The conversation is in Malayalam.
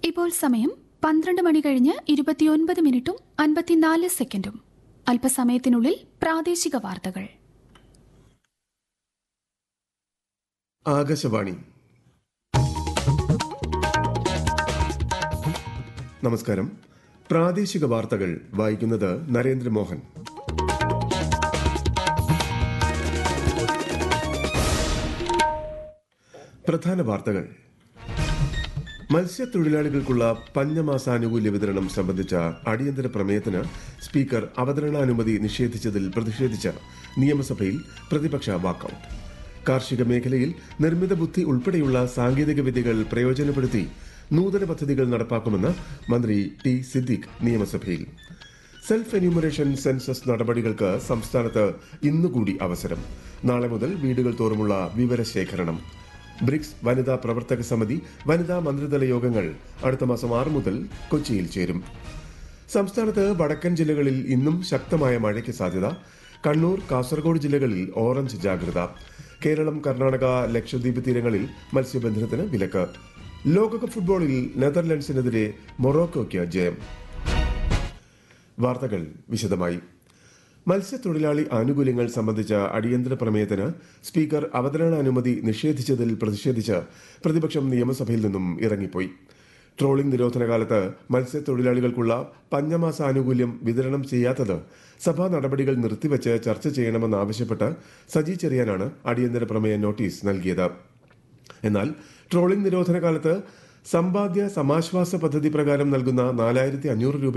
ഇപ്പോൾ സമയം പന്ത്രണ്ട് മണി കഴിഞ്ഞ് ഇരുപത്തിയൊൻപത് മിനിറ്റും അൻപത്തിനാല് സെക്കൻഡും അല്പസമയത്തിനുള്ളിൽ പ്രാദേശിക വാർത്തകൾ ആകാശവാണി നമസ്കാരം പ്രാദേശിക വാർത്തകൾ വായിക്കുന്നത് നരേന്ദ്രമോഹൻ പ്രധാന വാർത്തകൾ മത്സ്യത്തൊഴിലാളികൾക്കുള്ള പഞ്ഞമാസാനുകൂല്യ വിതരണം സംബന്ധിച്ച അടിയന്തര പ്രമേയത്തിന് സ്പീക്കർ അവതരണാനുമതി നിഷേധിച്ചതിൽ പ്രതിഷേധിച്ച് നിയമസഭയിൽ പ്രതിപക്ഷ വാക്കൌട്ട് കാർഷിക മേഖലയിൽ നിർമ്മിത ബുദ്ധി ഉൾപ്പെടെയുള്ള സാങ്കേതിക വിദ്യകൾ പ്രയോജനപ്പെടുത്തി നൂതന പദ്ധതികൾ നടപ്പാക്കുമെന്ന് മന്ത്രി ടി സിദ്ദിഖ് നിയമസഭയിൽ സെൽഫ് എന്യൂമറേഷൻ സെൻസസ് നടപടികൾക്ക് സംസ്ഥാനത്ത് ഇന്നുകൂടി അവസരം നാളെ മുതൽ വീടുകൾ തോറുമുള്ള വിവരശേഖരണം ബ്രിക്സ് വനിതാ പ്രവർത്തക സമിതി വനിതാ മന്ത്രിതല യോഗങ്ങൾ അടുത്ത മാസം ആറ് മുതൽ കൊച്ചിയിൽ ചേരും സംസ്ഥാനത്ത് വടക്കൻ ജില്ലകളിൽ ഇന്നും ശക്തമായ മഴയ്ക്ക് സാധ്യത കണ്ണൂർ കാസർഗോഡ് ജില്ലകളിൽ ഓറഞ്ച് ജാഗ്രത കേരളം കർണാടക ലക്ഷദ്വീപ് തീരങ്ങളിൽ മത്സ്യബന്ധനത്തിന് വിലക്ക് ലോകകപ്പ് ഫുട്ബോളിൽ നെതർലൻഡ്സിനെതിരെ മൊറോക്കോയ്ക്ക് ജയം വാർത്തകൾ വിശദമായി മത്സ്യത്തൊഴിലാളി ആനുകൂല്യങ്ങൾ സംബന്ധിച്ച അടിയന്തര പ്രമേയത്തിന് സ്പീക്കർ അവതരണാനുമതി നിഷേധിച്ചതിൽ പ്രതിഷേധിച്ച് പ്രതിപക്ഷം നിയമസഭയിൽ നിന്നും ഇറങ്ങിപ്പോയി ട്രോളിംഗ് നിരോധന കാലത്ത് മത്സ്യത്തൊഴിലാളികൾക്കുള്ള പഞ്ഞമാസ ആനുകൂല്യം വിതരണം ചെയ്യാത്തത് സഭാ നടപടികൾ നിർത്തിവച്ച് ചർച്ച ചെയ്യണമെന്നാവശ്യപ്പെട്ട് സജി ചെറിയാനാണ് അടിയന്തര പ്രമേയ നോട്ടീസ് നൽകിയത് എന്നാൽ ട്രോളിംഗ് നിരോധന കാലത്ത് സമ്പാദ്യ സമാശ്വാസ പദ്ധതി പ്രകാരം നൽകുന്ന നാലായിരത്തി അഞ്ഞൂറ് രൂപ